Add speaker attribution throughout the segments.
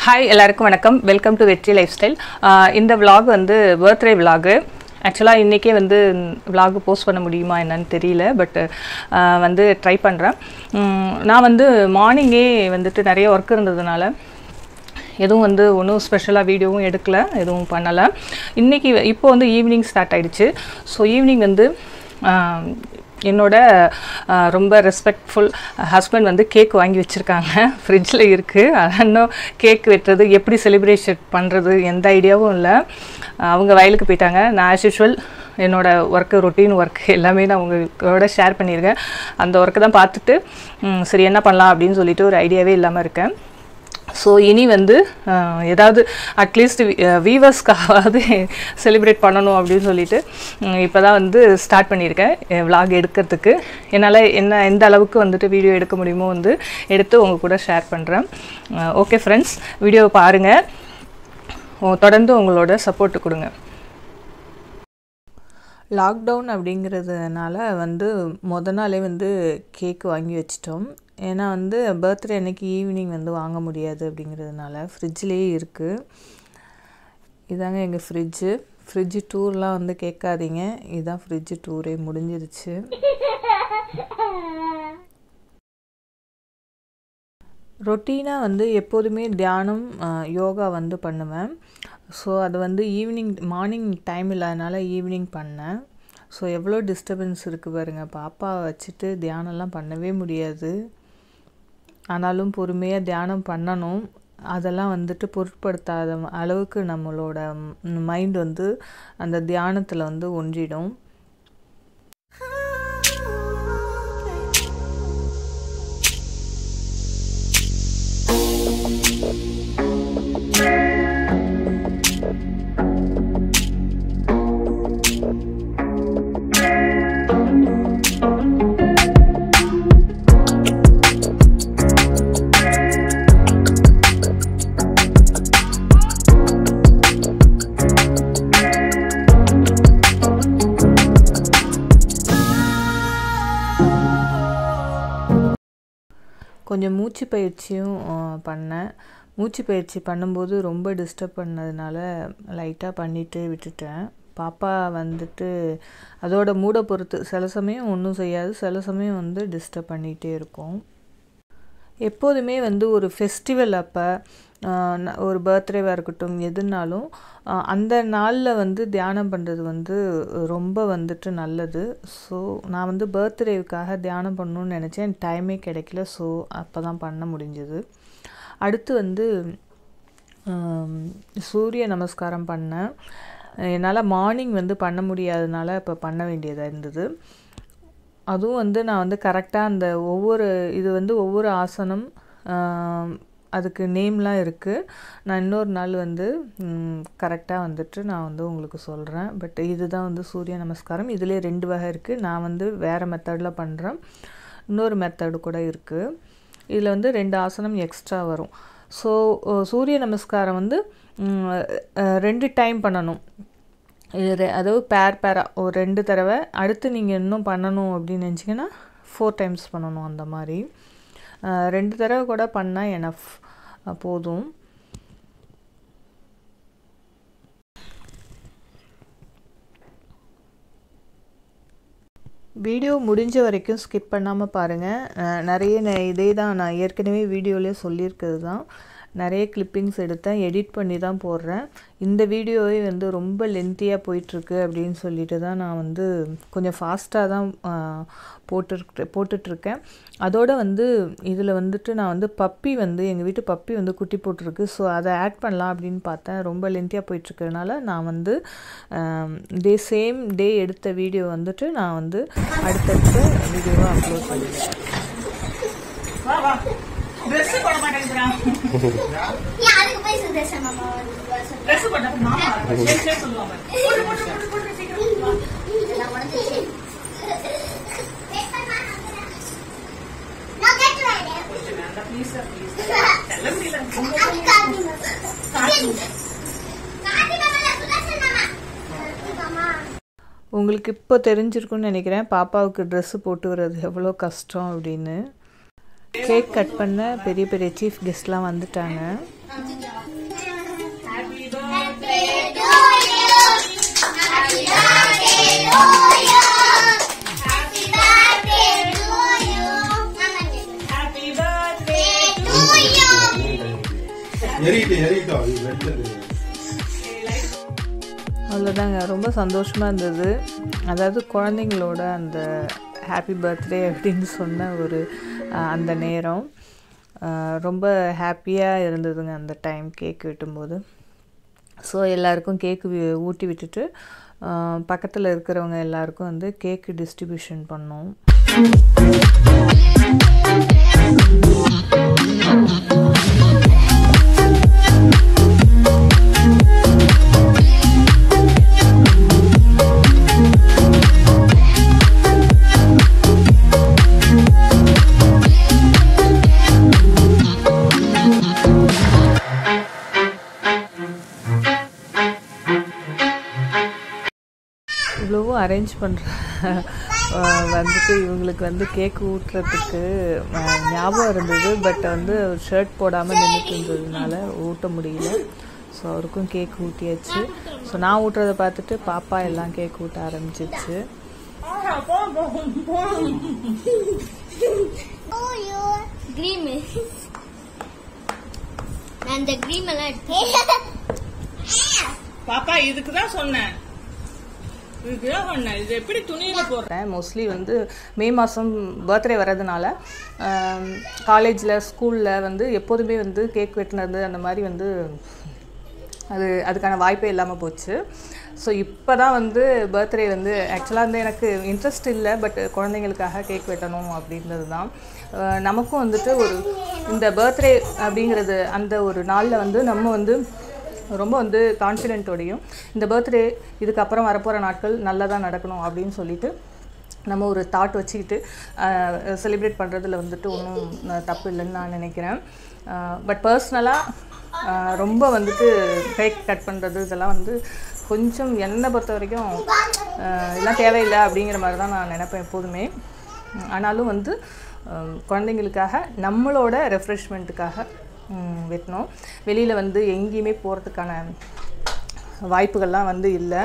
Speaker 1: Hi எல்லாருக்கும் வணக்கம் welcome to Vetri lifestyle இந்த vlog வந்து பர்த்டே விலாகு ஆக்சுவலாக இன்றைக்கே வந்து vlog போஸ்ட் பண்ண முடியுமா என்னன்னு தெரியல பட் வந்து ட்ரை பண்ணுறேன் நான் வந்து மார்னிங்கே வந்துட்டு நிறைய ஒர்க் இருந்ததுனால எதுவும் வந்து ஒன்றும் ஸ்பெஷலாக வீடியோவும் எடுக்கல எதுவும் பண்ணலை இன்றைக்கி இப்போ வந்து ஈவினிங் ஸ்டார்ட் ஆயிடுச்சு ஸோ ஈவினிங் வந்து ஆஹ், என்னோட ஆஹ், ரொம்ப ரெஸ்பெக்ட்ஃபுல் ஹஸ்பண்ட் வந்து கேக் வாங்கி வச்சுருக்காங்க ஃப்ரிட்ஜில் இருக்குது இன்னும் கேக் வெட்டுறது எப்படி செலிப்ரேஷன் பண்ணுறது எந்த ஐடியாவும் இல்லை அவங்க வயலுக்கு போயிட்டாங்க நான் ஆஸ் யூஷுவல் என்னோட ஒர்க்கு ரொட்டீன் ஒர்க் எல்லாமே நான் உங்களோட ஷேர் பண்ணியிருக்கேன் அந்த ஒர்க்கை தான் பார்த்துட்டு ம், சரி என்ன பண்ணலாம் அப்படின்னு சொல்லிட்டு ஒரு ஐடியாவே இல்லாமல் இருக்கேன் ஸோ இனி வந்து அஹ், ஏதாவது அட்லீஸ்ட் வீவர்ஸ்க்காவது செலிப்ரேட் பண்ணணும் அப்படின்னு சொல்லிட்டு இப்போ தான் வந்து ஸ்டார்ட் பண்ணியிருக்கேன் vlog எடுக்கிறதுக்கு என்னால் என்ன எந்த அளவுக்கு வந்துட்டு வீடியோ எடுக்க முடியுமோ வந்து எடுத்து உங்கள் கூட ஷேர் பண்ணுறேன் ஓகே ஃப்ரெண்ட்ஸ் வீடியோவை பாருங்கள் தொடர்ந்து உங்களோட சப்போர்ட் கொடுங்க லாக்டவுன் அப்படிங்கிறதுனால வந்து முத நாளே வந்து கேக் வாங்கி வச்சிட்டோம் ஏன்னா வந்து பர்த்டே அன்னைக்கு ஈவினிங் வந்து வாங்க முடியாது அப்படிங்கிறதுனால ஃப்ரிட்ஜ்லேயே இருக்குது இதாங்க எங்கள் ஃப்ரிட்ஜு ஃப்ரிட்ஜு டூர்லாம் வந்து கேட்காதீங்க இதுதான் ஃப்ரிட்ஜு டூரே முடிஞ்சிருச்சு ரொட்டீனாக வந்து எப்போதுமே தியானம் அஹ், யோகா வந்து பண்ணுவேன் ஸோ அது வந்து ஈவினிங் மார்னிங் டைம் இல்லாதனால ஈவினிங் பண்ணேன் ஸோ எவ்வளோ டிஸ்டர்பன்ஸ் இருக்குது பாருங்க பாப்பா வச்சுட்டு தியானம்லாம் பண்ணவே முடியாது ஆனாலும் பொறுமையாக தியானம் பண்ணணும் அதெல்லாம் வந்துட்டு பொருட்படுத்தாத அளவுக்கு நம்மளோட மைண்ட் வந்து அந்த தியானத்தில் வந்து ஒன்றிடும் கொஞ்சம் மூச்சு பயிற்சியும் அஹ், பண்ணேன் மூச்சு பயிற்சி பண்ணும்போது ரொம்ப டிஸ்டர்ப் பண்ணதுனால லைட்டாக பண்ணிட்டு விட்டுட்டேன் பாப்பா வந்துட்டு அதோட மூடை பொறுத்து சில சமயம் ஒன்றும் செய்யாது சில சமயம் வந்து டிஸ்டர்ப் பண்ணிகிட்டே இருக்கும் எப்போதுமே வந்து ஒரு ஃபெஸ்டிவல் அப்போ ஒரு பர்த்டேவாக இருக்கட்டும் எதுனாலும் ஆஹ், அந்த நாளில் வந்து தியானம் பண்ணுறது வந்து ரொம்ப வந்துட்டு நல்லது ஸோ நான் வந்து பர்த்டேவுக்காக தியானம் பண்ணணும்னு நினச்சேன் டைமே கிடைக்கல ஸோ அப்போ தான் பண்ண முடிஞ்சது அடுத்து வந்து ஆம், சூரிய நமஸ்காரம் பண்ணேன் என்னால் மார்னிங் வந்து பண்ண முடியாதனால இப்போ பண்ண வேண்டியதாக இருந்தது அதுவும் வந்து நான் வந்து கரெக்டாக அந்த ஒவ்வொரு இது வந்து ஒவ்வொரு ஆசனம் ஆம், அதுக்கு நேம்லாம் இருக்குது நான் இன்னொரு நாள் வந்து கரெக்டாக வந்துட்டு நான் வந்து உங்களுக்கு சொல்கிறேன் பட் இதுதான் வந்து சூரிய நமஸ்காரம் இதிலே ரெண்டு வகை இருக்குது நான் வந்து வேறு மெத்தடில் பண்ணுறேன் இன்னொரு மெத்தடு கூட இருக்குது இதில் வந்து ரெண்டு ஆசனம் எக்ஸ்ட்ரா வரும் ஸோ சூரிய நமஸ்காரம் வந்து ம், அஹ், ரெண்டு டைம் பண்ணணும் இது ரெ- அதாவது பேர் பேராக ஒரு ரெண்டு தடவை அடுத்து நீங்கள் இன்னும் பண்ணணும் அப்படின்னு நினச்சிங்கன்னா ஃபோர் டைம்ஸ் பண்ணணும் அந்த மாதிரி அஹ், ரெண்டு தடவை கூட பண்ணால் எனஃப் போதும் வீடியோ முடிஞ்ச வரைக்கும் ஸ்கிப் பண்ணாமல் பாருங்கள் நிறைய ந- இதே தான் நான் ஏற்கனவே வீடியோலேயே சொல்லியிருக்கிறது தான் நிறைய கிளிப்பிங்ஸ் எடுத்தேன் எடிட் பண்ணி தான் போடுறேன் இந்த வீடியோவே வந்து ரொம்ப லென்த்தியாக போயிட்டுருக்கு அப்படின்னு சொல்லிட்டு தான் நான் வந்து கொஞ்சம் ஃபாஸ்ட்டாக தான் போட்டுருக்கு போட்டுட்ருக்கேன் அதோட வந்து இதில் வந்துட்டு நான் வந்து பப்பி வந்து எங்கள் வீட்டு பப்பி வந்து குட்டி போட்டிருக்கு ஸோ அதை ஆட் பண்ணலாம் அப்படின்னு பார்த்தேன் ரொம்ப லென்த்தியாக போயிட்டுருக்கறனால நான் வந்து டே சேம் டே எடுத்த வீடியோ வந்துட்டு நான் வந்து அடுத்தடுத்த வீடியோவாக அப்லோட் பண்ணிடுவேன்
Speaker 2: ஏன் அதுக்கு போய் சுதர்சன் மாமா வந்து இதெல்லாம் உடஞ்சிருச்சு. Wait பண்ணா, நான் கேட்டுறேன். அது காட்டுங்க. காட்டுங்க மாமா, சுதர்சன் மாமா. மாமா.
Speaker 1: உங்களுக்கு இப்போ தெரிஞ்சிருக்கும்னு நினைக்கிறேன் பாப்பாவுக்கு ட்ரெஸ்ஸு போட்டு வர்றது எவ்வளோ கஷ்டம் அப்படின்னு கேக் கட் பண்ண பெரிய பெரிய சீஃப் கெஸ்ட்லாம் வந்துட்டாங்க happy
Speaker 2: Happy to you. Happy birthday to you. Happy birthday to you.
Speaker 1: Happy birthday
Speaker 2: To you.
Speaker 3: எரியிட்டு எரியிட்டோம் அது வெட்டது
Speaker 1: அவ்வளோதாங்க ரொம்ப சந்தோஷமாக இருந்தது அதாவது குழந்தைங்களோட அந்த ஹாப்பி பர்த்டே அப்படின்னு சொன்ன ஒரு அஹ், அந்த நேரம் அஹ், ரொம்ப ஹாப்பியாக இருந்ததுங்க அந்த டைம் கேக் வெட்டும்போது ஸோ எல்லாருக்கும் கேக்கு ஊட்டி விட்டுட்டு பக்கத்தில் இருக்கிறவங்க எல்லாருக்கும் வந்து கேக்கு டிஸ்ட்ரிபியூஷன் பண்ணோம் இவ்வளவோ அரேஞ்ச் பண்ணுற வந்துட்டு இவங்களுக்கு வந்து கேக் ஊட்டுறதுக்கு அஹ், ஞாபகம் இருந்தது பட் வந்து ஷர்ட் போடாமல் நின்றுட்டு இருந்ததுனால ஊட்ட முடியல ஸோ அவருக்கும் கேக் ஊட்டியாச்சு ஸோ நான் ஊட்டுறதை பார்த்துட்டு பாப்பா எல்லாம் கேக் ஊட்ட ஆரம்பிச்சிச்சு
Speaker 2: To you. Green. நான் இந்த கிரீம் எல்லாம் எடுத்தேன்
Speaker 1: பாப்பா இதுக்கு தான் சொன்னேன் இதுக்கு தான் சொன்னேன் இது எப்படி துணியில போடுறேன் மோஸ்ட்லி வந்து மே மாதம் பர்த்டே வர்றதுனால காலேஜில் ஸ்கூலில் வந்து எப்போதுமே வந்து கேக் வெட்டினது அந்த மாதிரி வந்து அது அதுக்கான வாய்ப்பே இல்லாமல் போச்சு ஸோ இப்போ தான் வந்து பர்த்டே வந்து ஆக்சுவலாக வந்து எனக்கு இன்ட்ரெஸ்ட் இல்லை பட் குழந்தைங்களுக்காக கேக் வெட்டணும் அப்படின்றது தான் அஹ் நமக்கும் வந்துட்டு ஒரு இந்த பர்த்டே அப்படிங்கிறது அந்த ஒரு நாளில் வந்து நம்ம வந்து ரொம்ப வந்து கான்ஃபிடென்ட்டோடையும் இந்த பர்த்டே இதுக்கப்புறம் வரப்போகிற நாட்கள் நல்லதாக நடக்கணும் அப்படின்னு சொல்லிட்டு நம்ம ஒரு தாட் வச்சுக்கிட்டு செலிப்ரேட் பண்ணுறதுல வந்துட்டு ஒன்றும் தப்பு இல்லைன்னு நான் நினைக்கிறேன் பட் பர்சனலாக ரொம்ப வந்துட்டு கேக் கட் பண்ணுறது இதெல்லாம் வந்து கொஞ்சம் என்னை பொறுத்த வரைக்கும் அஹ், இதெல்லாம் தேவையில்லை அப்படிங்கிற மாதிரி தான் நான் நினைப்பேன் எப்போதுமே ஆனாலும் வந்து அஹ், குழந்தைங்களுக்காக நம்மளோட ரெஃப்ரெஷ்மெண்ட்டுக்காக வெட்டினோம் வெளியில் வந்து எங்கேயுமே போகிறதுக்கான வாய்ப்புகள்லாம் வந்து இல்லை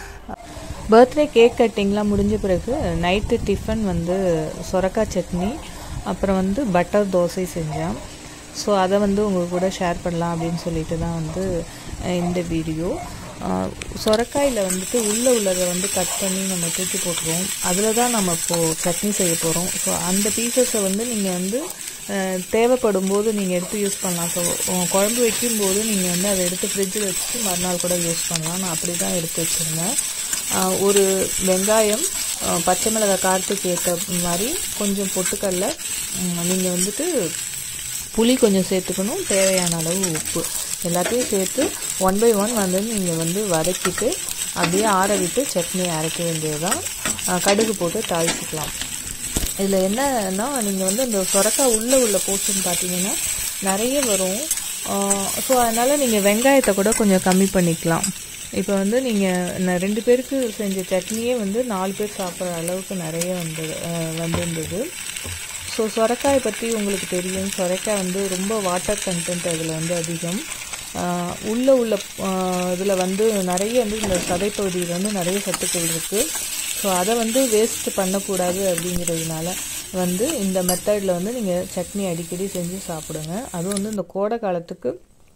Speaker 1: பர்த்டே கேக் கட்டிங்லாம் முடிஞ்ச பிறகு நைட்டு டிஃபன் வந்து சொரக்காய் சட்னி அப்புறம் வந்து பட்டர் தோசை செஞ்சேன் ஸோ அதை வந்து உங்கள் கூட ஷேர் பண்ணலாம் அப்படின்னு சொல்லிட்டு தான் வந்து அஹ், இந்த வீடியோ சொரக்காயில் வந்துட்டு உள்ளே உள்ளதை வந்து கட் பண்ணி நம்ம தூக்கி போட்டுருவோம் அதில் தான் நம்ம இப்போது சட்னி செய்ய போகிறோம் ஸோ அந்த பீசஸை வந்து நீங்கள் வந்து அஹ், தேவைப்படும் போது நீங்கள் எடுத்து யூஸ் பண்ணலாம் ஸோ குழம்பு வைக்கும்போது நீங்கள் வந்து அதை எடுத்து ஃப்ரிட்ஜில் வச்சுட்டு மறுநாள் கூட யூஸ் பண்ணலாம் நான் அப்படி தான் எடுத்து வச்சுருந்தேன் ஆஹ் ஒரு வெங்காயம் ஆஹ் பச்சை மிளகாய் காரத்துக்கு ஏற்ற மாதிரி கொஞ்சம் பொட்டுக்கடலை நீங்கள் வந்துட்டு புளி கொஞ்சம் சேர்த்துக்கணும் தேவையான அளவு உப்பு எல்லாத்தையும் சேர்த்து ஒன் பை ஒன் வந்து நீங்கள் வந்து வதக்கிட்டு அப்படியே ஆற விட்டு சட்னி அரைக்க வேண்டியது தான் கடுகு போட்டு தாளிச்சிக்கலாம் இதில் என்னன்னா நீங்கள் வந்து அந்த சொரக்காய் உள்ளே உள்ள போர்ஷன் பார்த்தீங்கன்னா நிறைய வரும் ஸோ அதனால் நீங்கள் வெங்காயத்தை கூட கொஞ்சம் கம்மி பண்ணிக்கலாம் இப்போ வந்து நீங்கள் ரெண்டு பேருக்கு செஞ்ச சட்னியே வந்து நாலு பேர் சாப்பிட்ற அளவுக்கு நிறைய வந்து வந்திருந்தது ஸோ சொரக்காயை பற்றி உங்களுக்கு தெரியும் சொரக்காய் வந்து ரொம்ப வாட்டர் கண்டென்ட் அதில் வந்து அதிகம் ஆஹ் உள்ள உள்ள இதில் வந்து நிறைய வந்து இந்த சதைப்பகுதியில் வந்து நிறைய சத்துக்கள் இருக்குது ஸோ அதை வந்து வேஸ்ட் பண்ணக்கூடாது அப்படிங்கிறதுனால வந்து இந்த மெத்தடில் வந்து நீங்கள் சட்னி அடிக்கடி செஞ்சு சாப்பிடுங்க அதுவும் வந்து இந்த கோடை காலத்துக்கு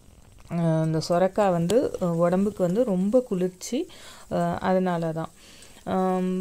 Speaker 1: ஆஹ் இந்த சொரக்காய் வந்து அஹ் உடம்புக்கு வந்து ரொம்ப குளிர்ச்சி ஆஹ் அதனால தான் ஆம்,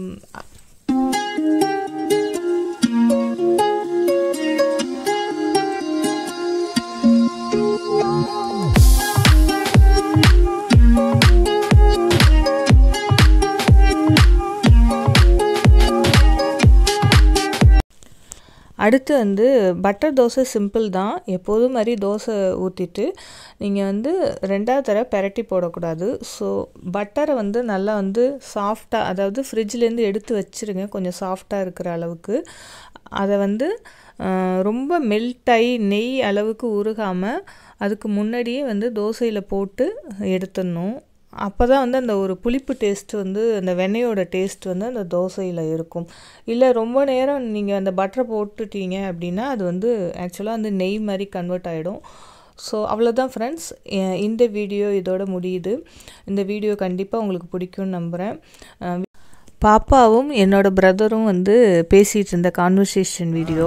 Speaker 1: அடுத்து வந்து பட்டர் தோசை சிம்பிள் தான் எப்போதும் மாதிரி தோசை ஊற்றிட்டு நீங்கள் வந்து ரெண்டாவது தடவை பெரட்டி போடக்கூடாது ஸோ பட்டரை வந்து நல்லா வந்து சாஃப்டாக அதாவது ஃப்ரிட்ஜ்லேருந்து எடுத்து வச்சுருங்க கொஞ்சம் சாஃப்டாக இருக்கிற அளவுக்கு அதை வந்து ஆஹ், ரொம்ப மெல்ட் ஆகி நெய் அளவுக்கு உருகாமல் அதுக்கு முன்னாடியே வந்து தோசையில் போட்டு எடுத்துடணும் அப்போ தான் வந்து அந்த ஒரு புளிப்பு டேஸ்ட் வந்து அந்த வெண்ணெயோட டேஸ்ட் வந்து அந்த தோசையில் இருக்கும் இல்லை ரொம்ப நேரம் நீங்கள் அந்த பட்டரை போட்டுட்டீங்க அப்படின்னா அது வந்து ஆக்சுவலாக வந்து நெய் மாதிரி கன்வெர்ட் ஆகிடும் ஸோ அவ்வளோதான் ஃப்ரெண்ட்ஸ் இந்த வீடியோ இதோட முடியுது இந்த வீடியோ கண்டிப்பாக உங்களுக்கு பிடிக்கும்னு நம்புகிறேன் அஹ் பாப்பாவும் என்னோட பிரதரும் வந்து பேசிகிட்டு இருந்த கான்வர்சேஷன் வீடியோ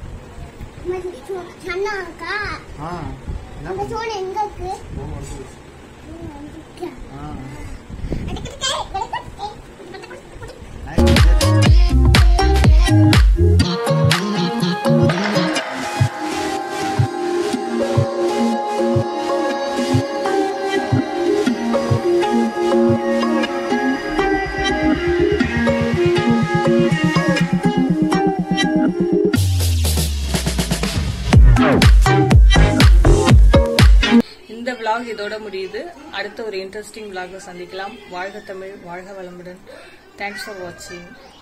Speaker 2: சன்னா இருக்கா அந்த சோன் எங்க இருக்கு
Speaker 1: இந்த vlog இதோட முடியுது அடுத்த ஒரு இன்ட்ரெஸ்டிங் vlogல சந்திக்கலாம் வாழ்க தமிழ் வாழ்க வளமுடன் தேங்க்ஸ் ஃபார் வாட்சிங்